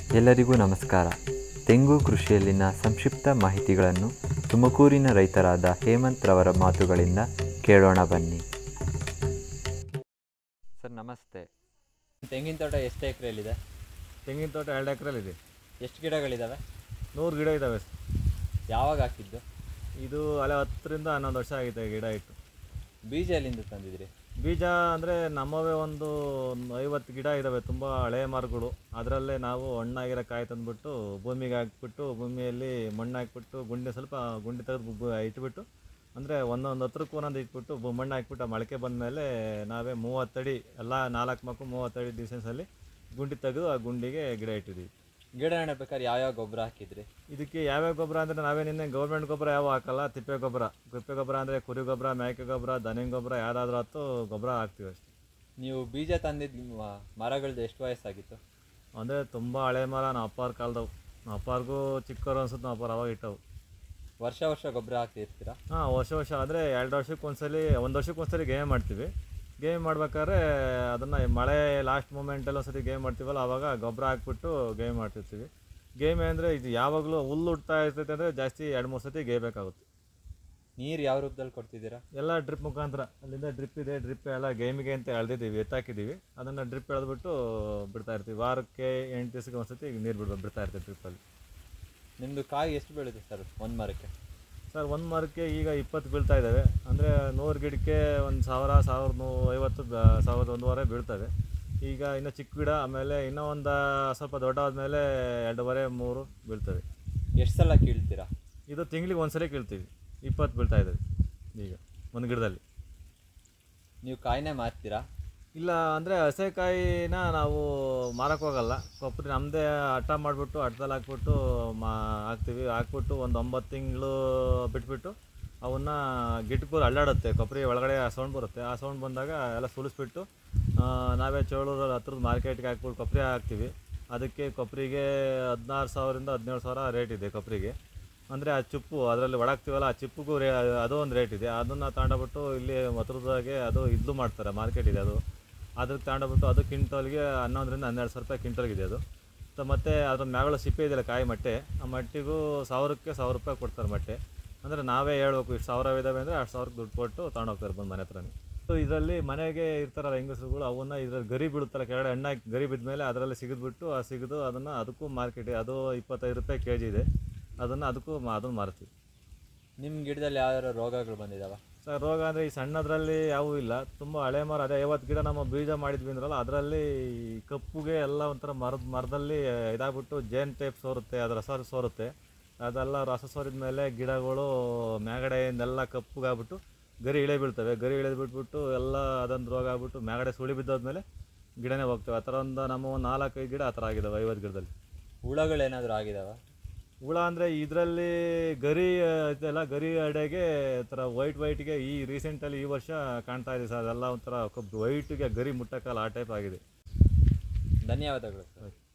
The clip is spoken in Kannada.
ಎಲ್ಲರಿಗೂ ನಮಸ್ಕಾರ ತೆಂಗು ಕೃಷಿಯಲ್ಲಿನ ಸಂಕ್ಷಿಪ್ತ ಮಾಹಿತಿಗಳನ್ನು ತುಮಕೂರಿನ ರೈತರಾದ ಹೇಮಂತ್ ರವರ ಮಾತುಗಳಿಂದ ಕೇಳೋಣ ಬನ್ನಿ ಸರ್ ನಮಸ್ತೆ ತೆಂಗಿನ ತೋಟ ಎಷ್ಟು ಎಕರೆಯಲ್ಲಿದೆ ತೆಂಗಿನ ತೋಟ ಎರಡು ಎಕರೆಲಿದೆ ಎಷ್ಟು ಗಿಡಗಳಿದ್ದಾವೆ ನೂರು ಗಿಡ ಇದ್ದಾವೆ ಯಾವಾಗ ಹಾಕಿದ್ದು ಇದು ಅಲೆ ಹತ್ತರಿಂದ ಹನ್ನೊಂದು ವರ್ಷ ಆಗಿದೆ ಗಿಡ ಇಟ್ಟು ಬೀಜ ಎಲ್ಲಿಂದ ತಂದಿದ್ರಿ ಬೀಜ ಅಂದರೆ ನಮ್ಮವೇ ಒಂದು ಐವತ್ತು ಗಿಡ ಇದ್ದಾವೆ ತುಂಬ ಹಳೆಯ ಮರಗಳು ಅದರಲ್ಲೇ ನಾವು ಹಣ್ಣಾಗಿರೋ ಕಾಯಿ ತಂದುಬಿಟ್ಟು ಭೂಮಿಗೆ ಹಾಕ್ಬಿಟ್ಟು ಭೂಮಿಯಲ್ಲಿ ಮಣ್ಣು ಹಾಕ್ಬಿಟ್ಟು ಗುಂಡಿ ಸ್ವಲ್ಪ ಗುಂಡಿ ತೆಗೆದು ಬು- ಇಟ್ಬಿಟ್ಟು ಅಂದರೆ ಒಂದೊಂದು ಹತ್ರಕ್ಕೂ ಒಂದೊಂದು ಇಟ್ಬಿಟ್ಟು ಬು- ಮಣ್ಣು ಹಾಕ್ಬಿಟ್ಟು ಆ ಮೊಳಕೆ ಬಂದಮೇಲೆ ನಾವೇ ಮೂವತ್ತಡಿ ಎಲ್ಲ ನಾಲ್ಕು ಮಕ್ಕಳು ಮೂವತ್ತಡಿ ಡಿಸ್ಟೆನ್ಸಲ್ಲಿ ಗುಂಡಿ ತೆಗೆದು ಆ ಗುಂಡಿಗೆ ಗಿಡ ಇಟ್ಟಿದ್ದೀವಿ ಗಿಡ ನೆಡಬೇಕಾದ್ರೆ ಯಾವ್ಯಾವ ಗೊಬ್ಬರ ಹಾಕಿದ್ರಿ ಇದಕ್ಕೆ ಯಾವ್ಯಾವ ಗೊಬ್ಬರ ಅಂದರೆ ನಾವೇ ನಿನ್ನೆ ಗೌರ್ಮೆಂಟ್ ಗೊಬ್ಬರ ಯಾವ ಹಾಕಲ್ಲ ತಿಪ್ಪೆ ಗೊಬ್ಬರ ತಿಪ್ಪೆ ಗೊಬ್ಬರ ಅಂದರೆ ಕುರಿ ಗೊಬ್ಬರ ಮೇಕೆ ಗೊಬ್ಬರ ದನಿನ ಗೊಬ್ಬರ ಯಾವುದಾದ್ರೂ ಹತ್ತು ಗೊಬ್ಬರ ಹಾಕ್ತೀವಿ ಅಷ್ಟೇ ನೀವು ಬೀಜ ತಂದಿದ್ದ ಮರಗಳದ್ದು ಎಷ್ಟು ವಯಸ್ಸಾಗಿತ್ತು ಅಂದರೆ ತುಂಬ ಹಳೆ ಮರ ನಮ್ಮ ಅಪ್ಪಾರ ಕಾಲದವು ನಮ್ಮ ಅಪ್ಪಾರ್ಗೂ ಚಿಕ್ಕವರು ಅನ್ಸುತ್ತೆ ನಮ್ಮ ಅಪ್ಪಾರು ಅವಾಗ ಇಟ್ಟವು ವರ್ಷ ವರ್ಷ ಗೊಬ್ಬರ ಹಾಕ್ತಿರ್ತೀರಾ ಹಾಂ ವರ್ಷ ವರ್ಷ ಅಂದರೆ ಎರಡು ವರ್ಷಕ್ಕೆ ಒಂದ್ಸಲಿ ಒಂದು ವರ್ಷಕ್ಕೆ ಒಂದ್ಸಲಿ ಗೇಮ್ ಮಾಡ್ತೀವಿ ಗೇಮ್ ಮಾಡ್ಬೇಕಾದ್ರೆ ಅದನ್ನು ಮಳೆ ಲಾಸ್ಟ್ ಮೂಮೆಂಟಲ್ಲಿ ಒಂದ್ಸತಿ ಗೇಮ್ ಮಾಡ್ತೀವಲ್ಲ ಆವಾಗ ಗೊಬ್ಬರ ಹಾಕ್ಬಿಟ್ಟು ಗೇಮ್ ಮಾಡ್ತಿರ್ತೀವಿ ಗೇಮ್ ಅಂದರೆ ಇದು ಯಾವಾಗಲೂ ಹುಲ್ಲು ಹುಡ್ತಾ ಇರ್ತೈತೆ ಅಂದರೆ ಜಾಸ್ತಿ ಎರಡು ಮೂರು ಸತಿ ಗೇಯಬೇಕಾಗುತ್ತೆ ನೀರು ಯಾವ ರೂಪದಲ್ಲಿ ಕೊಡ್ತಿದ್ದೀರಾ ಎಲ್ಲ ಡ್ರಿಪ್ ಮುಖಾಂತರ ಅಲ್ಲಿಂದ ಡ್ರಿಪ್ ಇದೆ ಡ್ರಿಪ್ ಎಲ್ಲ ಗೇಮಿಗೆ ಅಂತ ಎಳ್ದಿದ್ದೀವಿ ಎತ್ತಾಕಿದ್ದೀವಿ ಅದನ್ನು ಡ್ರಿಪ್ ಎಳೆದ್ಬಿಟ್ಟು ಬಿಡ್ತಾ ಇರ್ತೀವಿ ವಾರಕ್ಕೆ ಎಂಟು ದಿವಸಕ್ಕೆ ಒಂದ್ಸತಿ ನೀರು ಬಿಡ್ಬೇಕು ಬಿಡ್ತಾ ಇರ್ತೀವಿ ಡ್ರಿಪ್ಪಲ್ಲಿ ನಿಮ್ಮದು ಕಾಯಿ ಎಷ್ಟು ಬೀಳುತ್ತೆ ಸರ್ ಒಂದು ಮರಕ್ಕೆ ಸರ್ ಒಂದು ಮರಕ್ಕೆ ಈಗ ಇಪ್ಪತ್ತು ಬೀಳ್ತಾ ಇದ್ದಾವೆ ಅಂದರೆ ನೂರು ಗಿಡಕ್ಕೆ ಒಂದು ಸಾವಿರ ಸಾವಿರದ ನೂ ಐವತ್ತು ಬ- ಸಾವಿರದ ಒಂದೂವರೆ ಬೀಳ್ತವೆ ಈಗ ಇನ್ನೂ ಚಿಕ್ಕ ಗಿಡ ಆಮೇಲೆ ಇನ್ನೂ ಒಂದು ಸ್ವಲ್ಪ ದೊಡ್ಡಾದ್ಮೇಲೆ ಎರಡೂವರೆ ಮೂರು ಬೀಳ್ತವೆ ಎಷ್ಟು ಸಲ ಕೀಳ್ತೀರಾ ಇದು ತಿಂಗ್ಳಿಗೆ ಒಂದ್ಸರಿ ಕೀಳ್ತೀವಿ ಇಪ್ಪತ್ತು ಬೀಳ್ತಾ ಇದ್ದಾವೆ ಈಗ ಒಂದು ಗಿಡದಲ್ಲಿ ನೀವು ಕಾಯಿನೇ ಮಾರ್ತೀರಾ ಇಲ್ಲ ಅಂದರೆ ಹಸೆಕಾಯಿನ ನಾವು ಮಾರಕ್ಕೆ ಹೋಗಲ್ಲ ಕೊಬ್ಬರಿ ನಮ್ಮದೇ ಅಟ್ಟ ಮಾಡಿಬಿಟ್ಟು ಅಟ್ಟದಲ್ಲಿ ಹಾಕ್ಬಿಟ್ಟು ಮಾ ಹಾಕ್ತೀವಿ ಹಾಕ್ಬಿಟ್ಟು ಒಂದು ಒಂಬತ್ತು ತಿಂಗಳು ಬಿಟ್ಬಿಟ್ಟು ಅವನ್ನ ಗಿಟ್ಕೂರು ಅಲ್ಲಾಡುತ್ತೆ ಕೊಬ್ಬರಿ ಒಳಗಡೆ ಸೌಂಡ್ ಬರುತ್ತೆ ಆ ಸೌಂಡ್ ಬಂದಾಗ ಎಲ್ಲ ಸುಲಿಸ್ಬಿಟ್ಟು ಆ, ನಾವೇ ಚೋಳೂರಲ್ಲಿ ಹತ್ರದ ಮಾರ್ಕೆಟ್ಗೆ ಹಾಕ್ಬಿಟ್ಟು ಕೊಬ್ಬರಿ ಹಾಕ್ತೀವಿ ಅದಕ್ಕೆ ಕೊಬ್ಬರಿಗೆ ಹದಿನಾರು ಸಾವಿರದಿಂದ ಹದಿನೇಳು ಸಾವಿರ ರೇಟ್ ಇದೆ ಕೊಬ್ಬರಿಗೆ ಅಂದರೆ ಆ ಚಿಪ್ಪು ಅದರಲ್ಲಿ ಒಳಗ್ತೀವಲ್ಲ ಆ ಚಿಪ್ಪಿಗೂ ರೇ ಅದು ಒಂದು ರೇಟ್ ಇದೆ ಅದನ್ನು ತಗೊಂಡೋಗ್ಬಿಟ್ಟು ಇಲ್ಲಿ ಹತ್ರದಾಗೆ ಅದು ಇದ್ಲು ಮಾಡ್ತಾರೆ ಮಾರ್ಕೆಟ್ ಇದೆ ಅದು ಅದಕ್ಕೆ ತಗೊಂಡೋಗ್ಬಿಟ್ಟು ಅದು ಕ್ವಿಂಟಲ್ಗೆ ಹನ್ನೊಂದರಿಂದ ಹನ್ನೆರಡು ಸಾವಿರ ರೂಪಾಯಿ ಕ್ವಿಂಟಲ್ಗಿದೆ ಅದು ತ- ಮತ್ತು ಅದ್ರ ಮ್ಯಾಗಳ ಸಿಪ್ಪೆ ಇದೆಯಲ್ಲ ಕಾಯಿ ಮಟ್ಟೆ ಆ ಮಟ್ಟಿಗೂ ಸಾವಿರಕ್ಕೆ ಸಾವಿರ ರೂಪಾಯಿ ಕೊಡ್ತಾರೆ ಮಟ್ಟೆ ಅಂದರೆ ನಾವೇ ಹೇಳ್ಬೇಕು ಇಷ್ಟು ಸಾವಿರ ಇದ್ದಾವೆ ಅಂದರೆ ಅಷ್ಟು ಸಾವಿರಕ್ಕೆ ದುಡ್ಡು ಕೊಟ್ಟು ತಗೊಂಡೋಗ್ತಾರೆ ಬಂದು ಮನೆ ಹತ್ರನೇ ಇದರಲ್ಲಿ ಮನೆಗೆ ಇರ್ತಾರಲ್ಲ ಹೆಂಗಸರುಗಳು ಅವನ್ನ ಇದ್ರಲ್ಲಿ ಗರಿ ಬೀಳುತ್ತಲ್ಲ ಕೆಳಗಡೆ ಹಣ್ಣಾಗಿ ಗರಿ ಬಿದ್ದ ಮೇಲೆ ಅದರಲ್ಲಿ ಸಿಗಿದ್ಬಿಟ್ಟು ಆ ಸಿಗಿದು ಅದನ್ನು ಅದಕ್ಕೂ ಮಾರ್ಕೆಟ್ ಅದು ಇಪ್ಪತ್ತೈದು ರೂಪಾಯಿ ಕೆ ಜಿ ಇದೆ ಅದನ್ನು ಅದಕ್ಕೂ ಮಾ ಅದನ್ನು ಮಾರ್ತೀವಿ ನಿಮ್ಮ ಗಿಡದಲ್ಲಿ ಯಾವ್ಯಾವ ರೋಗಗಳು ಬಂದಿದಾವ ಸರ್ ರೋಗ ಅಂದರೆ ಈ ಸಣ್ಣದ್ರಲ್ಲಿ ಯಾವೂ ಇಲ್ಲ ತುಂಬ ಹಳೆ ಮರ ಅದೇ ಐವತ್ತು ಗಿಡ ನಮ್ಮ ಬೀಜ ಮಾಡಿದ್ವಿ ಅಂದ್ರಲ್ಲ ಅದರಲ್ಲಿ ಈ ಕಪ್ಪುಗೆ ಎಲ್ಲ ಒಂಥರ ಮರದ ಮರದಲ್ಲಿ ಇದಾಗ್ಬಿಟ್ಟು ಜೇನ್ ಟೈಪ್ ಸೋರುತ್ತೆ ಅದರ ರಸ ಸೋರುತ್ತೆ ಅದೆಲ್ಲ ರಸ ಸೋರಿದ ಮೇಲೆ ಗಿಡಗಳು ಮ್ಯಾಗಡೆಯಿಂದೆಲ್ಲ ಕಪ್ಪುಗಾಗ್ಬಿಟ್ಟು ಗರಿ ಇಳೆ ಬೀಳ್ತವೆ ಗರಿ ಇಳೆದು ಬಿಟ್ಬಿಟ್ಟು ಎಲ್ಲ ಅದೊಂದು ರೋಗ ಆಗ್ಬಿಟ್ಟು ಮ್ಯಾಗಡೆ ಸುಳಿ ಬಿದ್ದೋದ್ಮೇಲೆ ಗಿಡನೇ ಹೋಗ್ತವೆ ಆ ಥರ ಒಂದು ನಮ್ಮ ಒಂದು ನಾಲ್ಕೈದು ಗಿಡ ಆ ಥರ ಆಗಿದ್ದಾವೆ ಐವತ್ತು ಗಿಡದಲ್ಲಿ ಹುಳಗಳೇನಾದರೂ ಆಗಿದಾವ ಹುಳ ಅಂದರೆ ಇದರಲ್ಲಿ ಗರಿ ಇದೆಲ್ಲ ಗರಿ ಅಡೆಗೆ ಥರ ವೈಟ್ ವೈಟ್ಗೆ ಈ ರೀಸೆಂಟಲ್ಲಿ ಈ ವರ್ಷ ಕಾಣ್ತಾ ಇದೆ ಸರ್ ಅದೆಲ್ಲ ಒಂಥರ ವೈಟ್ಗೆ ಗರಿ ಮುಟ್ಟಕ್ಕಲ್ಲ ಆ ಟೈಪ್ ಆಗಿದೆ ಧನ್ಯವಾದಗಳು ಸರ್